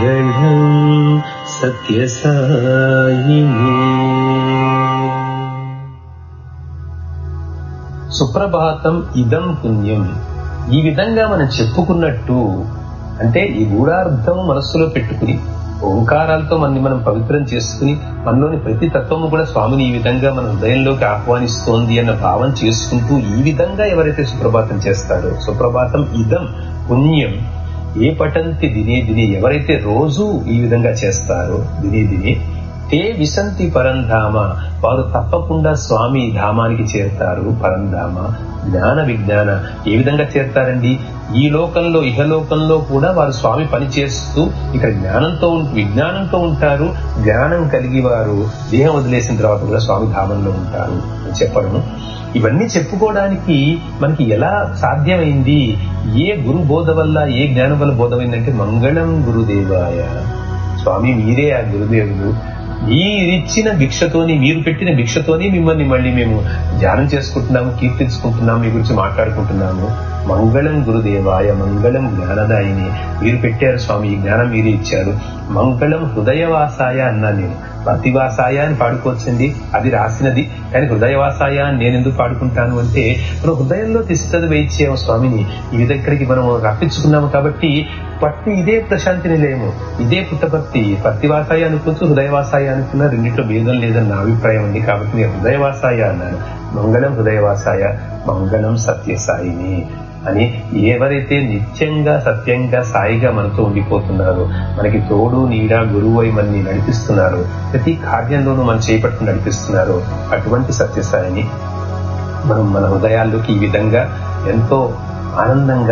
మంగళం సత్యసాయిని సుప్రభాతం ఇదం పుణ్యం ఈ విధంగా మనం చెప్పుకున్నట్టు అంటే ఈ గూఢార్థం మనస్సులో పెట్టుకుని ఓంకారాలతో మనని మనం పవిత్రం చేసుకుని మనలోని ప్రతి తత్వము కూడా స్వామిని ఈ విధంగా మన హృదయంలోకి ఆహ్వానిస్తోంది అన్న భావం చేసుకుంటూ ఈ విధంగా ఎవరైతే సుప్రభాతం చేస్తారో సుప్రభాతం ఇదం పుణ్యం ఏ పటంతి దినే దినే ఎవరైతే రోజు ఈ విధంగా చేస్తారో దినే దినే తే విసంతి పరంధామ వారు తప్పకుండా స్వామి ధామానికి చేరుతారు పరంధామ జ్ఞాన విజ్ఞాన ఏ విధంగా చేరుతారండి ఈ లోకంలో ఇహలోకంలో కూడా వారు స్వామి పని చేస్తూ ఇక్కడ జ్ఞానంతో విజ్ఞానంతో ఉంటారు జ్ఞానం కలిగి వారు దేహం వదిలేసిన తర్వాత కూడా స్వామి ధామంలో ఉంటారు అని చెప్పడం ఇవన్నీ చెప్పుకోవడానికి మనకి ఎలా సాధ్యమైంది ఏ గురు బోధ వల్ల ఏ జ్ఞానం వల్ల బోధమైందంటే మంగళం గురుదేవాయ స్వామి మీరే ఆ గురుదేవులు మీరిచ్చిన భిక్షతోని మీరు పెట్టిన భిక్షతోని మిమ్మల్ని మళ్ళీ మేము ధ్యానం చేసుకుంటున్నాము కీర్తించుకుంటున్నాము మీ గురించి మాట్లాడుకుంటున్నాము మంగళం గురుదేవాయ మంగళం జ్ఞానదాయిని మీరు పెట్టారు స్వామి ఈ జ్ఞానం మీరే ఇచ్చారు మంగళం హృదయవాసాయ అన్నా నేను ప్రతివాసాయ అని పాడుకోవచ్చండి అది రాసినది కానీ హృదయవాసాయ అని నేను ఎందుకు పాడుకుంటాను అంటే మనం హృదయంలో తిష్టది వేయించాము స్వామిని ఈ విధక్కడికి మనం రప్పించుకున్నాము కాబట్టి పట్టి ఇదే ప్రశాంతి నిలయము ఇదే పుట్టపర్తి పత్తివాసాయ అనుకోవచ్చు హృదయవాసాయ అనుకున్న రెండింటిలో భేదం లేదని నా అభిప్రాయం ఉంది కాబట్టి నేను హృదయవాసాయ అన్నాను మంగళం హృదయవాసాయ మంగళం సత్యసాయిని అని ఎవరైతే నిత్యంగా సత్యంగా సాయిగా మనతో ఉండిపోతున్నారో మనకి తోడు నీడ గురువు అయి మనని నడిపిస్తున్నారు ప్రతి కార్యంలోనూ మనం చేపట్టుకుని నడిపిస్తున్నారో అటువంటి సత్యసాయిని మనం మన హృదయాల్లోకి ఈ విధంగా ఎంతో ఆనందంగా